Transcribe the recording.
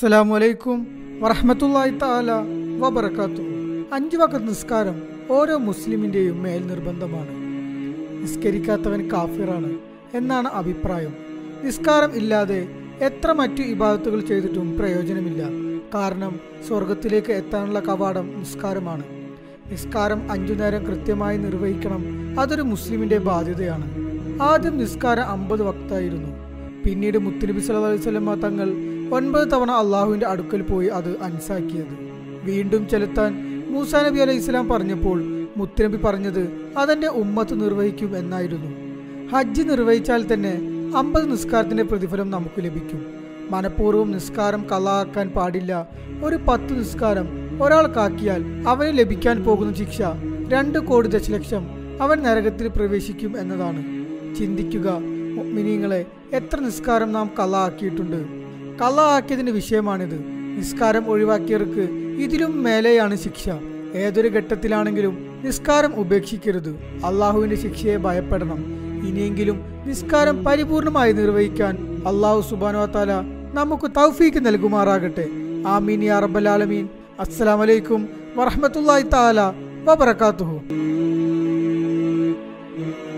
അസ്സലാമു അലൈക്കും വറഹ്മത്തുള്ളാഹി തആല വബറകാത്തു അഞ്ച് വഖത്ത് നിസ്കാരം ഓരോ മുസ്ലിമിന്റെയും മേൽ നിർബന്ധമാണ് നിസ്കരിക്കാത്തവൻ കാഫിറാണ് എന്നാണ് അഭിപ്രായം നിസ്കാരം ഇല്ലാതെ എത്ര മറ്റു ഇബാദത്തുകൾ ചെയ്തിട്ടും പ്രയോജനമില്ല കാരണം സ്വർഗത്തിലേക്ക് എത്താനുള്ള കവാടം നിസ്കാരമാണ് നിസ്കാരം അഞ്ചു നേരം കൃത്യമായി നിർവഹിക്കണം അതൊരു മുസ്ലിമിന്റെ ബാധ്യതയാണ് ആദ്യം നിസ്കാരം അമ്പത് വക്തായിരുന്നു പിന്നീട് മുത്തുനബി സല്ലല്ലാഹു അലൈഹി വസല്ലമ തങ്ങൾ ഒൻപത് തവണ അള്ളാഹുവിന്റെ അടുക്കൽ പോയി അത് അൻസാക്കിയത് വീണ്ടും ചെലുത്താൻ മൂസാ നബി അലൈഹി ഇസ്ലാം പറഞ്ഞപ്പോൾ മുത്തുനബി പറഞ്ഞത് അതെന്റെ ഉമ്മത്ത് നിർവഹിക്കും എന്നായിരുന്നു ഹജ്ജ് നിർവഹിച്ചാൽ തന്നെ അമ്പത് നിസ്കാരത്തിന്റെ പ്രതിഫലം നമുക്ക് ലഭിക്കും മനഃപൂർവ്വം നിസ്കാരം കലാക്കാൻ പാടില്ല ഒരു പത്ത് നിസ്കാരം ഒരാൾക്കാക്കിയാൽ അവന് ലഭിക്കാൻ പോകുന്ന ശിക്ഷ രണ്ട് കോടി ദശലക്ഷം അവൻ നരകത്തിൽ പ്രവേശിക്കും എന്നതാണ് ചിന്തിക്കുക മിനിങ്ങളെ എത്ര നിസ്കാരം നാം കല ആക്കിയിട്ടുണ്ട് കല ആക്കിയതിന്റെ വിഷയമാണിത് നിസ്കാരം ഒഴിവാക്കിയവർക്ക് ഇതിലും മേലെയാണ് ശിക്ഷ ഏതൊരു ഘട്ടത്തിലാണെങ്കിലും നിസ്കാരം ഉപേക്ഷിക്കരുത് അള്ളാഹുവിന്റെ ശിക്ഷയെ ഭയപ്പെടണം ഇനിയെങ്കിലും നിസ്കാരം പരിപൂർണമായി നിർവഹിക്കാൻ അള്ളാഹു സുബാനുവത്താല നമുക്ക് തൗഫീക്ക് നൽകുമാറാകട്ടെ ആമീൻ യാ റബ്ബൽ ആലമീൻ അസ്സലാമലൈക്കും വറഹ്മത്തുള്ളാഹി തആല വബറകാതുഹു